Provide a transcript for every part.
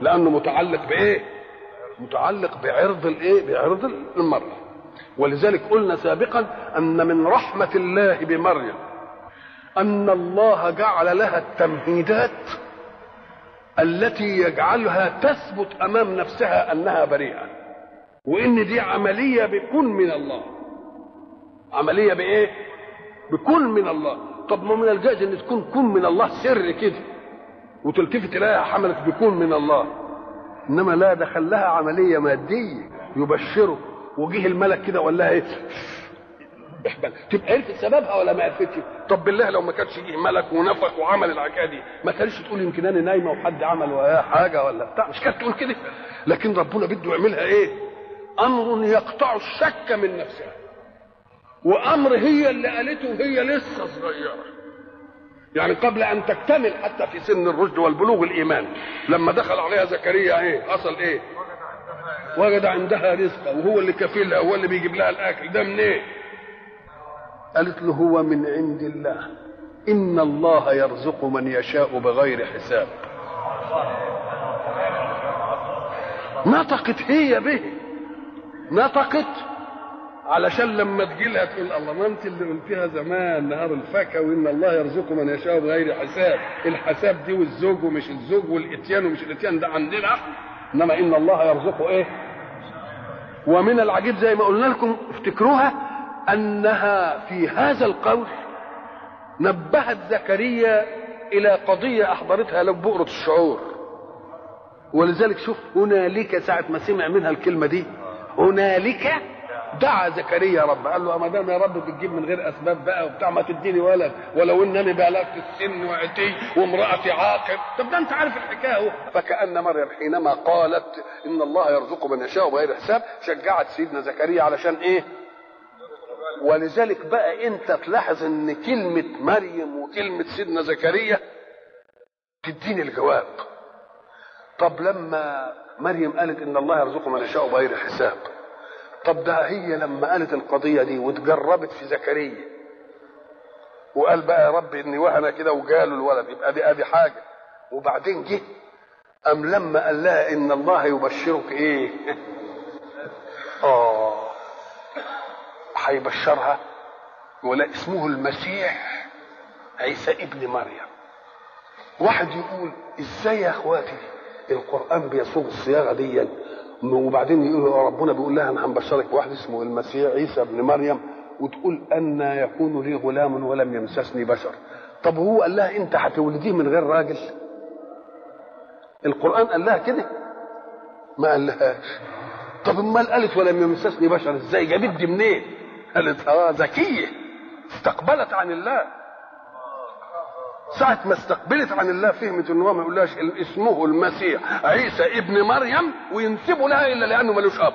لانه متعلق بايه متعلق بعرض الايه بعرض المراه ولذلك قلنا سابقا ان من رحمه الله بمريم ان الله جعل لها التمهيدات التي يجعلها تثبت امام نفسها انها بريئه وان دي عمليه بكون من الله عمليه بايه بكون من الله طب ما من الجائز ان تكون كن من الله سر كده وتلتفت اليها حملت بكون من الله انما لا دخل لها عمليه ماديه يبشره وجه الملك كده وقال لها ايه احبل تبقى عرفت سببها ولا ما عرفتش طب بالله لو ما كانش جه ملك ونفخ وعمل الحكايه دي ما كانش تقول يمكن انا نايمه وحد عمل وياها حاجه ولا بتاع مش كانت تقول كده لكن ربنا بده يعملها ايه امر يقطع الشك من نفسها وامر هي اللي قالته وهي لسه صغيره يعني قبل ان تكتمل حتى في سن الرشد والبلوغ الايمان لما دخل عليها زكريا ايه حصل ايه وجد عندها رزقا وهو اللي كفيلها هو اللي بيجيب لها الاكل ده منين إيه؟ قالت له هو من عند الله ان الله يرزق من يشاء بغير حساب نطقت هي به نطقت علشان لما تجي لها تقول الله ما انت اللي قلتيها زمان نهار الفاكهه وان الله يرزق من يشاء بغير حساب الحساب دي والزوج ومش الزوج والاتيان ومش الاتيان ده عندنا احنا انما ان الله يرزقه ايه ومن العجيب زي ما قلنا لكم افتكروها انها في هذا القول نبهت زكريا الى قضيه احضرتها له بؤره الشعور ولذلك شوف هنالك ساعه ما سمع منها الكلمه دي هنالك دعا زكريا رب قال له ما دام يا رب بتجيب من غير اسباب بقى وبتاع ما تديني ولد ولو انني بلغت السن وعتي وامراتي عاقر طب ده انت عارف الحكايه اهو فكان مريم حينما قالت ان الله يرزق من يشاء بغير حساب شجعت سيدنا زكريا علشان ايه ولذلك بقى انت تلاحظ ان كلمه مريم وكلمه سيدنا زكريا تديني الجواب طب لما مريم قالت ان الله يرزق من يشاء بغير حساب طب ده هي لما قالت القضية دي وتجربت في زكريا وقال بقى يا رب اني وهنا كده وجاله الولد يبقى دي ادي حاجة وبعدين جه أم لما قال لها إن الله يبشرك إيه؟ آه هيبشرها ولا اسمه المسيح عيسى ابن مريم واحد يقول ازاي يا اخواتي القران بيصوغ الصياغه دي وبعدين يقول ربنا بيقول لها انا هنبشرك بواحد اسمه المسيح عيسى ابن مريم وتقول ان يكون لي غلام ولم يمسسني بشر طب هو قال لها انت هتولديه من غير راجل القران قال لها كده ما قال لهاش طب امال قالت ولم يمسسني بشر ازاي جابت دي منين قالت اه ذكيه استقبلت عن الله ساعة ما استقبلت عن الله فهمت ان هو ما يقولهاش اسمه المسيح عيسى ابن مريم وينسبوا لها الا لانه ملوش اب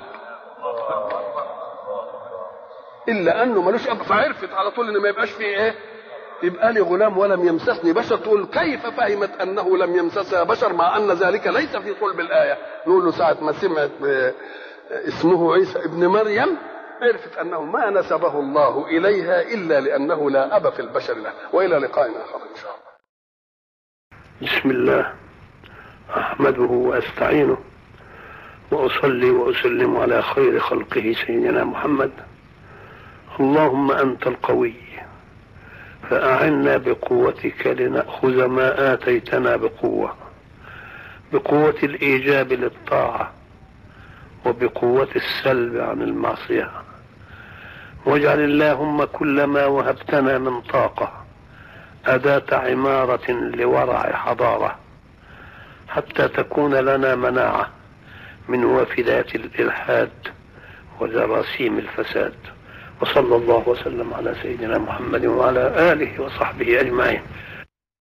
الا انه ملوش اب فعرفت على طول ان ما يبقاش فيه ايه يبقى لي غلام ولم يمسسني بشر تقول كيف فهمت انه لم يمسسها بشر مع ان ذلك ليس في صلب الايه نقول له ساعه ما سمعت اسمه عيسى ابن مريم عرفت انه ما نسبه الله اليها الا لانه لا اب في البشر له والى لقاء اخر ان شاء الله بسم الله احمده واستعينه واصلي واسلم على خير خلقه سيدنا محمد اللهم انت القوي فاعنا بقوتك لناخذ ما اتيتنا بقوه بقوه الايجاب للطاعه وبقوه السلب عن المعصيه واجعل اللهم كل ما وهبتنا من طاقه اداه عماره لورع حضاره حتى تكون لنا مناعه من وافدات الالحاد وجراثيم الفساد وصلى الله وسلم على سيدنا محمد وعلى اله وصحبه اجمعين